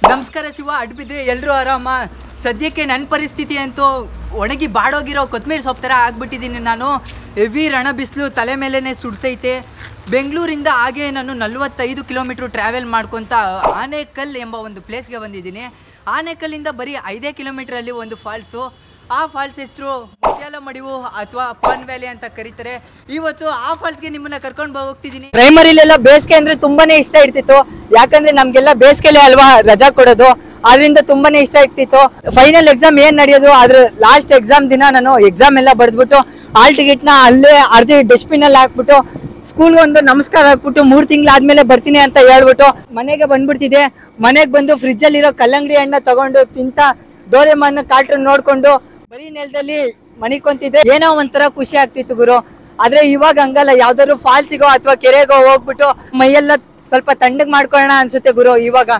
ನಮಸ್ಕಾರ ಶಿವ ಅಡ್ಬಿದ್ರೆ ಎಲ್ಲರೂ ಆರಾಮ ಸದ್ಯಕ್ಕೆ ನನ್ನ ಪರಿಸ್ಥಿತಿ ಅಂತೂ ಒಣಗಿ ಬಾಡೋಗಿರೋ ಕೊತ್ತಂಬರಿ ಸೊಪ್ಪು ಥರ ಆಗ್ಬಿಟ್ಟಿದ್ದೀನಿ ನಾನು ಹೆವಿ ರಣ ಬಿಸಿಲು ತಲೆ ಮೇಲೇ ಸುಡ್ತೈತೆ ಬೆಂಗಳೂರಿಂದ ಹಾಗೆ ನಾನು ನಲವತ್ತೈದು ಕಿಲೋಮೀಟ್ರ್ ಟ್ರಾವೆಲ್ ಮಾಡ್ಕೊತ ಆನೇಕಲ್ ಎಂಬ ಒಂದು ಪ್ಲೇಸ್ಗೆ ಬಂದಿದ್ದೀನಿ ಆನೇಕಲ್ಲಿಂದ ಬರೀ ಐದೇ ಕಿಲೋಮೀಟ್ರಲ್ಲಿ ಒಂದು ಫಾಲ್ಸು ಆ ಫಾಲ್ಸ್ ಹೆಸರು ಮುತ್ಯಾಲ ಮಡಿವು ಅಥವಾ ಪನ್ ವ್ಯಾಲಿ ಅಂತ ಕರೀತಾರೆ ಇವತ್ತು ಆ ಫಾಲ್ಸ್ಗೆ ನಿಮ್ಮನ್ನ ಕರ್ಕೊಂಡು ಹೋಗ್ತಿದ್ದೀನಿ ಪ್ರೈಮರಿಲೆಲ್ಲ ಬೇಸಿಗೆ ಅಂದ್ರೆ ತುಂಬಾನೇ ಇಷ್ಟ ಇರ್ತಿತ್ತು ಯಾಕಂದ್ರೆ ನಮ್ಗೆಲ್ಲ ಬೇಸಿಗೆಲೆ ಅಲ್ವಾ ರಜಾ ಕೊಡೋದು ಆದ್ರಿಂದ ತುಂಬಾನೇ ಇಷ್ಟ ಆಗ್ತಿತ್ತು ಫೈನಲ್ ಎಕ್ಸಾಮ್ ಏನ್ ನಡೆಯೋದು ಅದ್ರ ಲಾಸ್ಟ್ ಎಕ್ಸಾಮ್ ದಿನ ನಾನು ಎಕ್ಸಾಮ್ ಎಲ್ಲ ಬರೆದ್ಬಿಟ್ಟು ಹಾಲ್ ಟಿಕೆಟ್ ನ ಅಲ್ಲೇ ಅರ್ಧಿ ಡಸ್ಟ್ಬಿನ್ ಅಲ್ಲಿ ಹಾಕ್ಬಿಟ್ಟು ಸ್ಕೂಲ್ ಒಂದು ನಮಸ್ಕಾರ ಹಾಕ್ಬಿಟ್ಟು ಮೂರ್ ತಿಂಗಳಾದ್ಮೇಲೆ ಬರ್ತೀನಿ ಅಂತ ಹೇಳ್ಬಿಟ್ಟು ಮನೆಗೆ ಬಂದ್ಬಿಡ್ತಿದ್ದೆ ಮನೆಗೆ ಬಂದು ಫ್ರಿಜ್ ಅಲ್ಲಿರೋ ಕಲ್ಲಂಗಡಿ ಹಣ್ಣ ತಗೊಂಡು ತಿಂತ ಡೋರೆಮಾನ್ ಕಾರ್ಟೂನ್ ನೋಡ್ಕೊಂಡು ಬರೀ ನೆಲದಲ್ಲಿ ಮನಿಕೊಂತಿದ್ದೆ ಏನೋ ಒಂಥರ ಖುಷಿ ಆಗ್ತಿತ್ತು ಗುರು ಆದ್ರೆ ಇವಾಗ ಹಂಗಲ್ಲ ಯಾವ್ದಾದ್ರು ಫಾಲ್ಸಿಗೋ ಅಥವಾ ಕೆರೆಗೋ ಹೋಗ್ಬಿಟ್ಟು ಮೈಯೆಲ್ಲ ಸ್ವಲ್ಪ ತಣ್ಣಗ್ ಮಾಡ್ಕೊಳ್ಳೋಣ ಅನ್ಸುತ್ತೆ ಗುರು ಇವಾಗ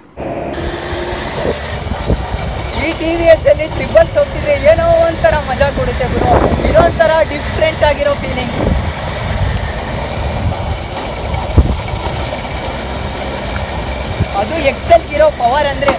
ಈ ಟಿ ವಿ ಎಸ್ ಅಲ್ಲಿ ಟ್ರಿಬಲ್ಸ್ ಹೋಗ್ತಿದ್ರೆ ಏನೋ ಒಂಥರ ಮಜಾ ಕೊಡುತ್ತೆ ಗುರು ಇದೊಂಥರ ಡಿಫ್ರೆಂಟ್ ಆಗಿರೋ ಫೀಲಿಂಗ್ ಅದು ಎಕ್ಸೆಲ್ ಇರೋ ಪವರ್ ಅಂದ್ರೆ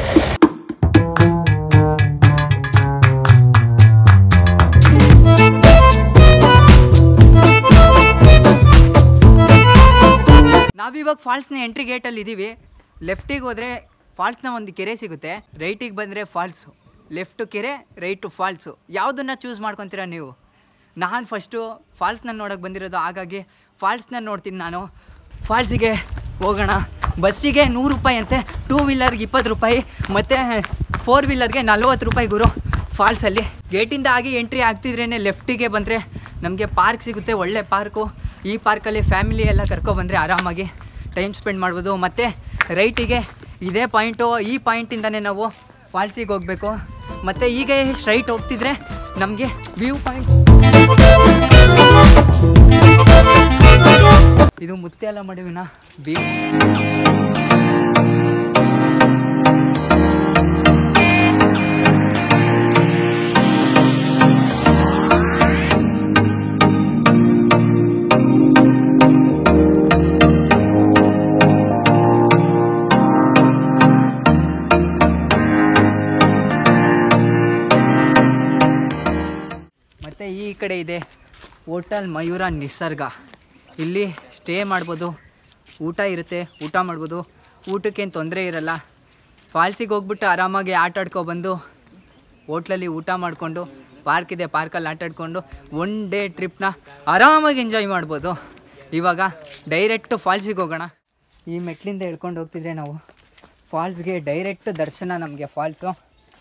ನಾವಿವಾಗ ಫಾಲ್ಸ್ನ ಎಂಟ್ರಿ ಗೇಟಲ್ಲಿ ಇದ್ದೀವಿ ಲೆಫ್ಟಿಗೆ ಹೋದರೆ ಫಾಲ್ಸ್ನ ಒಂದು ಕೆರೆ ಸಿಗುತ್ತೆ ರೈಟಿಗೆ ಬಂದರೆ ಫಾಲ್ಸು ಲೆಫ್ಟು ಕೆರೆ ರೈಟು ಫಾಲ್ಸು ಯಾವುದನ್ನು ಚೂಸ್ ಮಾಡ್ಕೊತೀರಾ ನೀವು ನಾನು ಫಸ್ಟು ಫಾಲ್ಸ್ನ ನೋಡೋಕೆ ಬಂದಿರೋದು ಹಾಗಾಗಿ ಫಾಲ್ಸ್ನ ನೋಡ್ತೀನಿ ನಾನು ಫಾಲ್ಸಿಗೆ ಹೋಗೋಣ ಬಸ್ಸಿಗೆ ನೂರು ರೂಪಾಯಿ ಅಂತೆ ಟೂ ವೀಲರ್ಗೆ ಇಪ್ಪತ್ತು ರೂಪಾಯಿ ಮತ್ತು ಫೋರ್ ವೀಲರ್ಗೆ ನಲ್ವತ್ತು ರೂಪಾಯಿ ಗುರು ಫಾಲ್ಸಲ್ಲಿ ಗೇಟಿಂದ ಆಗಿ ಎಂಟ್ರಿ ಆಗ್ತಿದ್ರೇ ಲೆಫ್ಟಿಗೆ ಬಂದರೆ ನಮಗೆ ಪಾರ್ಕ್ ಸಿಗುತ್ತೆ ಒಳ್ಳೆ ಪಾರ್ಕು ಈ ಪಾರ್ಕಲ್ಲಿ ಫ್ಯಾಮಿಲಿ ಎಲ್ಲ ಕರ್ಕೊಬಂದರೆ ಆರಾಮಾಗಿ ಟೈಮ್ ಸ್ಪೆಂಡ್ ಮಾಡ್ಬೋದು ಮತ್ತು ರೈಟಿಗೆ ಇದೇ ಪಾಯಿಂಟು ಈ ಪಾಯಿಂಟಿಂದನೇ ನಾವು ಫಾಲ್ಸಿಗೆ ಹೋಗಬೇಕು ಮತ್ತು ಈಗ ಸ್ಟ್ರೈಟ್ ಹೋಗ್ತಿದ್ರೆ ನಮಗೆ ವ್ಯೂ ಪಾಯಿಂಟ್ ಇದು ಮುತ್ಯಾಲ ಮಡುವಿನ ವ್ಯೂ ಮತ್ತು ಈ ಕಡೆ ಇದೆ ಹೋಟೆಲ್ ಮಯೂರ ನಿಸರ್ಗ ಇಲ್ಲಿ ಸ್ಟೇ ಮಾಡ್ಬೋದು ಊಟ ಇರುತ್ತೆ ಊಟ ಮಾಡ್ಬೋದು ಊಟಕ್ಕೇನು ತೊಂದರೆ ಇರಲ್ಲ ಫಾಲ್ಸಿಗೆ ಹೋಗ್ಬಿಟ್ಟು ಆರಾಮಾಗಿ ಆಟ ಆಡ್ಕೊಬಂದು ಹೋಟ್ಲಲ್ಲಿ ಊಟ ಮಾಡಿಕೊಂಡು ಪಾರ್ಕ್ ಇದೆ ಪಾರ್ಕಲ್ಲಿ ಆಟ ಆಡ್ಕೊಂಡು ಒನ್ ಡೇ ಟ್ರಿಪ್ನ ಆರಾಮಾಗಿ ಎಂಜಾಯ್ ಮಾಡ್ಬೋದು ಇವಾಗ ಡೈರೆಕ್ಟು ಫಾಲ್ಸಿಗೆ ಹೋಗೋಣ ಈ ಮೆಟ್ಲಿಂದ ಹೇಳ್ಕೊಂಡು ಹೋಗ್ತಿದ್ರೆ ನಾವು ಫಾಲ್ಸ್ಗೆ ಡೈರೆಕ್ಟ್ ದರ್ಶನ ನಮಗೆ ಫಾಲ್ಸು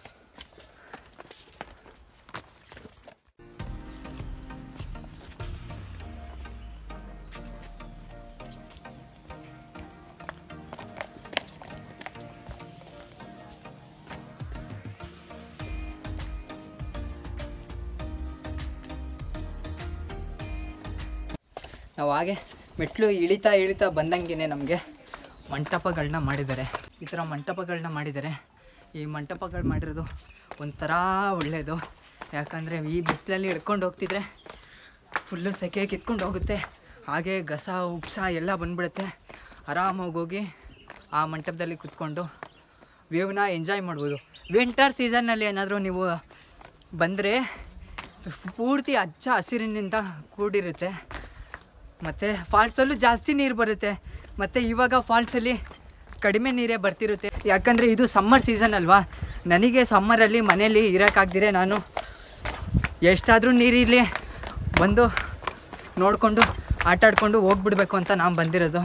ನಾವು ಹಾಗೆ ಮೆಟ್ಲು ಇಳಿತಾ ಇಳಿತಾ ಬಂದಂಗೆ ನಮಗೆ ಮಂಟಪಗಳನ್ನ ಮಾಡಿದ್ದಾರೆ ಈ ಥರ ಮಂಟಪಗಳನ್ನ ಮಾಡಿದ್ದಾರೆ ಈ ಮಂಟಪಗಳು ಮಾಡಿರೋದು ಒಂಥರ ಒಳ್ಳೆಯದು ಯಾಕಂದರೆ ಈ ಬಿಸಿಲಲ್ಲಿ ಹಿಡ್ಕೊಂಡು ಹೋಗ್ತಿದ್ರೆ ಫುಲ್ಲು ಸೆಕೆ ಕಿತ್ಕೊಂಡು ಹೋಗುತ್ತೆ ಹಾಗೆ ಗಸ ಉಪ್ಸ ಎಲ್ಲ ಬಂದ್ಬಿಡುತ್ತೆ ಆರಾಮಾಗಿ ಹೋಗಿ ಆ ಮಂಟಪದಲ್ಲಿ ಕುತ್ಕೊಂಡು ವ್ಯೂವ್ನ ಎಂಜಾಯ್ ಮಾಡ್ಬೋದು ವಿಂಟರ್ ಸೀಸನ್ನಲ್ಲಿ ಏನಾದರೂ ನೀವು ಬಂದರೆ ಪೂರ್ತಿ ಹಚ್ಚ ಹಸಿರಿನಿಂದ ಕೂಡಿರುತ್ತೆ ಮತ್ತು ಫಾಲ್ಸಲ್ಲೂ ಜಾಸ್ತಿ ನೀರು ಬರುತ್ತೆ ಮತ್ತು ಇವಾಗ ಫಾಲ್ಸಲ್ಲಿ ಕಡಿಮೆ ನೀರೇ ಬರ್ತಿರುತ್ತೆ ಯಾಕಂದರೆ ಇದು ಸಮ್ಮರ್ ಸೀಸನ್ ಅಲ್ವಾ ನನಗೆ ಸಮ್ಮರಲ್ಲಿ ಮನೇಲಿ ಇರೋಕ್ಕಾಗ್ದಿರೆ ನಾನು ಎಷ್ಟಾದರೂ ನೀರಿರಲಿ ಬಂದು ನೋಡಿಕೊಂಡು ಆಟ ಆಡ್ಕೊಂಡು ಹೋಗ್ಬಿಡ್ಬೇಕು ಅಂತ ನಾನು ಬಂದಿರೋದು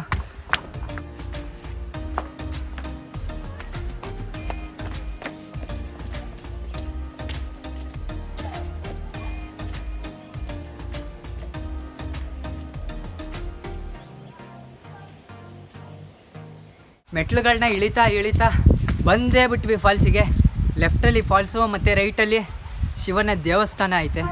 ಮೆಟ್ಲುಗಳನ್ನ ಇಳಿತಾ ಇಳಿತಾ ಬಂದೇ ಬಿಟ್ವಿ ಫಾಲ್ಸಿಗೆ ಲೆಫ್ಟಲ್ಲಿ ಫಾಲ್ಸು ಮತ್ತು ರೈಟಲ್ಲಿ ಶಿವನ ದೇವಸ್ಥಾನ ಐತೆ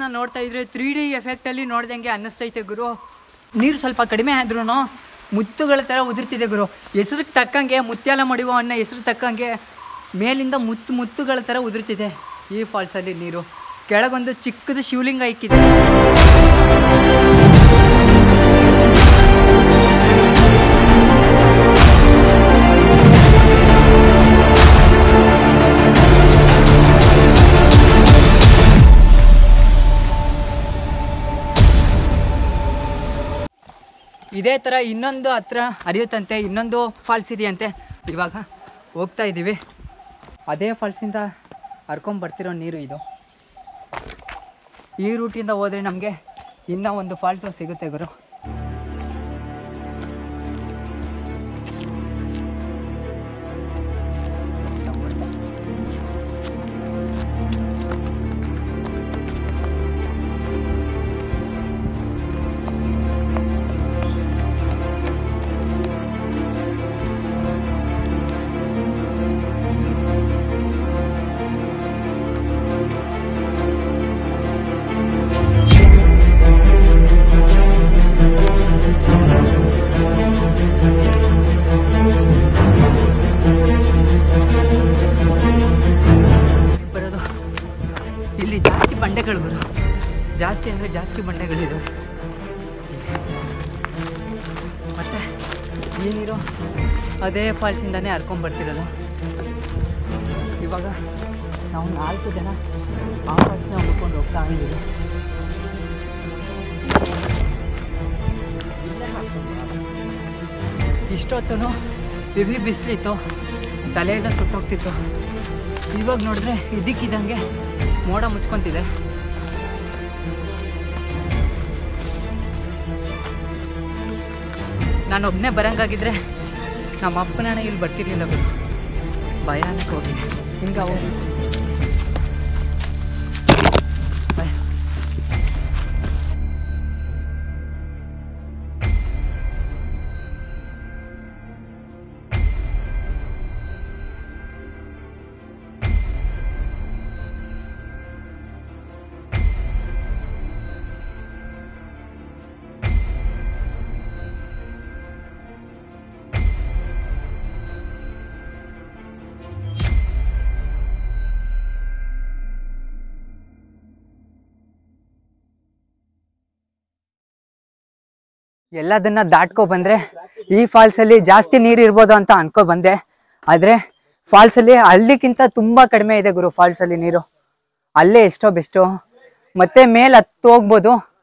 ಫಾಲ್ಸ್ನ ನೋಡ್ತಾ ಇದ್ರೆ ತ್ರೀ ಡಿ ಎಫೆಕ್ಟಲ್ಲಿ ನೋಡ್ದಂಗೆ ಅನ್ನಿಸ್ತೈತೆ ಗುರು ನೀರು ಸ್ವಲ್ಪ ಕಡಿಮೆ ಆದ್ರೂ ಮುತ್ತುಗಳ ಥರ ಉದುರ್ತಿದೆ ಗುರು ಹೆಸ್ರಿಗೆ ತಕ್ಕಂಗೆ ಮುತ್ಯಾಲ ಮಡಿವ ಅನ್ನೋ ಹೆಸ್ರು ತಕ್ಕಂಗೆ ಮೇಲಿಂದ ಮುತ್ತು ಮುತ್ತುಗಳ ಥರ ಉದುರ್ತಿದೆ ಈ ಫಾಲ್ಸಲ್ಲಿ ನೀರು ಕೆಳಗೊಂದು ಚಿಕ್ಕದು ಶಿವಲಿಂಗ ಇಕ್ಕಿದೆ ಇದೇ ಥರ ಇನ್ನೊಂದು ಹತ್ರ ಹರಿಯುತ್ತಂತೆ ಇನ್ನೊಂದು ಫಾಲ್ಸ್ ಇದೆಯಂತೆ ಇವಾಗ ಹೋಗ್ತಾ ಇದ್ದೀವಿ ಅದೇ ಫಾಲ್ಸಿಂದ ಹರ್ಕೊಂಡ್ ಬರ್ತಿರೋ ನೀರು ಇದು ಈ ರೂಟಿಂದ ಹೋದರೆ ನಮಗೆ ಇನ್ನೂ ಒಂದು ಫಾಲ್ಸ್ ಸಿಗುತ್ತೆ ಗುರು ಬರೋದು ಇಲ್ಲಿ ಜಾಸ್ತಿ ಬಂಡೆಗಳು ಗುರು ಜಾಸ್ತಿ ಅಂದರೆ ಜಾಸ್ತಿ ಬಂಡೆಗಳಿದೆ ಮತ್ತೆ ಈ ನೀರು ಅದೇ ಫಾಲ್ಸಿಂದಾನೇ ಹರ್ಕೊಂಬರ್ತಿರೋದು ಇವಾಗ ನಾವು ನಾಲ್ಕು ಜನ ಆ ಫಾಲ್ಸ್ನ ಹುಡ್ಕೊಂಡು ಹೋಗ್ತಾ ಇದ್ದೀವಿ ಇಷ್ಟೊತ್ತು ಹೆವಿ ಬಿಸಿಲಿತ್ತು ತಲೆಯೆಲ್ಲ ಸುಟ್ಟೋಗ್ತಿತ್ತು ಇವಾಗ ನೋಡಿದ್ರೆ ಇದಕ್ಕಿದ್ದಂಗೆ ಮೋಡ ಮುಚ್ಕೊಂತಿದೆ ನಾನು ಒಬ್ಬನೇ ಬರಂಗಾಗಿದ್ರೆ ನಮ್ಮ ಅಪ್ಪನ ಇಲ್ಲಿ ಬರ್ತಿರ್ಲಿಲ್ಲ ಬಿಡು ಭಯಾನಕ ಹೋಗಿ ಹಿಂಗ ಹೋಗಿ ಭಯ. ಎಲ್ಲದನ್ನ ದಾಟ್ಕೊ ಬಂದ್ರೆ ಈ ಫಾಲ್ಸ್ ಅಲ್ಲಿ ಜಾಸ್ತಿ ನೀರು ಇರ್ಬೋದು ಅಂತ ಅನ್ಕೊ ಬಂದೆ ಆದ್ರೆ ಫಾಲ್ಸ್ ಅಲ್ಲಿ ಹಳ್ಳಿಗಿಂತ ತುಂಬಾ ಕಡಿಮೆ ಇದೆ ಗುರು ಫಾಲ್ಸ್ ಅಲ್ಲಿ ನೀರು ಅಲ್ಲೇ ಎಷ್ಟೋ ಬೆಸ್ಟು ಮತ್ತೆ ಮೇಲ್ ಹತ್ತು ಹೋಗ್ಬೋದು